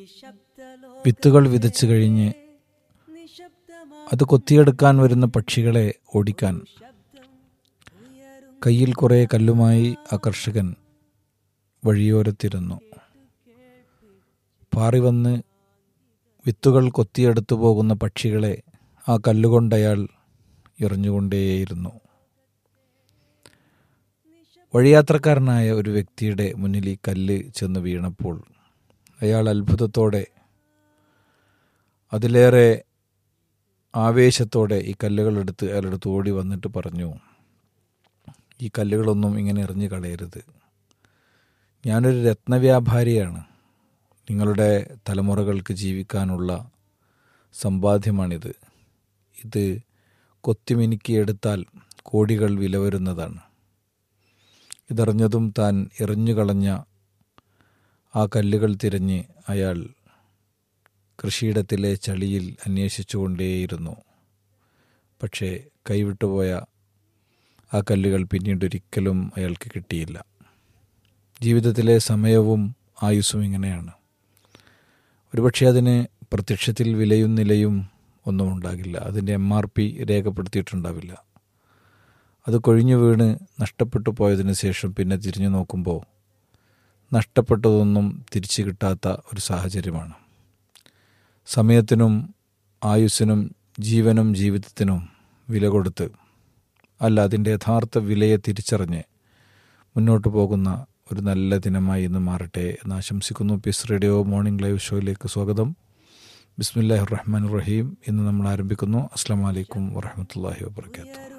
വിത്തുകൾ വിതച്ചു കഴിഞ്ഞ് അത് കൊത്തിയെടുക്കാൻ വരുന്ന പക്ഷികളെ ഓടിക്കാൻ കയ്യിൽ കുറേ കല്ലുമായി ആ കർഷകൻ വഴിയോരത്തിരുന്നു പാറി വന്ന് വിത്തുകൾ കൊത്തിയെടുത്തു പോകുന്ന പക്ഷികളെ ആ കല്ലുകൊണ്ടയാൾ എറിഞ്ഞുകൊണ്ടേയിരുന്നു വഴിയാത്രക്കാരനായ ഒരു വ്യക്തിയുടെ മുന്നിൽ ഈ കല്ല് ചെന്ന് വീണപ്പോൾ അയാൾ അത്ഭുതത്തോടെ അതിലേറെ ആവേശത്തോടെ ഈ കല്ലുകൾ എടുത്ത് അയാളെടുത്ത് ഓടി വന്നിട്ട് പറഞ്ഞു ഈ കല്ലുകളൊന്നും ഇങ്ങനെ എറിഞ്ഞു കളയരുത് ഞാനൊരു രത്നവ്യാപാരിയാണ് നിങ്ങളുടെ തലമുറകൾക്ക് ജീവിക്കാനുള്ള സമ്പാദ്യമാണിത് ഇത് കൊത്തിമിനുക്കിയെടുത്താൽ കോടികൾ വില വരുന്നതാണ് ഇതറിഞ്ഞതും താൻ എറിഞ്ഞുകളഞ്ഞ ആ കല്ലുകൾ തിരഞ്ഞ് അയാൾ കൃഷിയിടത്തിലെ ചളിയിൽ അന്വേഷിച്ചുകൊണ്ടേയിരുന്നു പക്ഷേ കൈവിട്ടുപോയ ആ കല്ലുകൾ പിന്നീടൊരിക്കലും അയാൾക്ക് കിട്ടിയില്ല ജീവിതത്തിലെ സമയവും ആയുസ്സും ഇങ്ങനെയാണ് ഒരുപക്ഷെ അതിന് പ്രത്യക്ഷത്തിൽ വിലയും നിലയും ഒന്നും ഉണ്ടാകില്ല അതിൻ്റെ എം ആർ പി രേഖപ്പെടുത്തിയിട്ടുണ്ടാവില്ല അത് കൊഴിഞ്ഞു വീണ് നഷ്ടപ്പെട്ടു പോയതിനു ശേഷം പിന്നെ തിരിഞ്ഞു നോക്കുമ്പോൾ നഷ്ടപ്പെട്ടതൊന്നും തിരിച്ചു കിട്ടാത്ത ഒരു സാഹചര്യമാണ് സമയത്തിനും ആയുസ്സിനും ജീവനും ജീവിതത്തിനും വില കൊടുത്ത് അല്ല അതിൻ്റെ യഥാർത്ഥ വിലയെ തിരിച്ചറിഞ്ഞ് മുന്നോട്ട് പോകുന്ന ഒരു നല്ല ദിനമായി ഇന്ന് മാറട്ടെ എന്ന് ആശംസിക്കുന്നു പീസ് റേഡിയോ മോർണിംഗ് ലൈവ് ഷോയിലേക്ക് സ്വാഗതം ബിസ്മില്ലാഹി റഹ്മാൻ റഹീം ഇന്ന് നമ്മൾ ആരംഭിക്കുന്നു അസ്സാം വലൈക്കും വറഹമത്തല്ലാഹി വാബർക്കാത്തു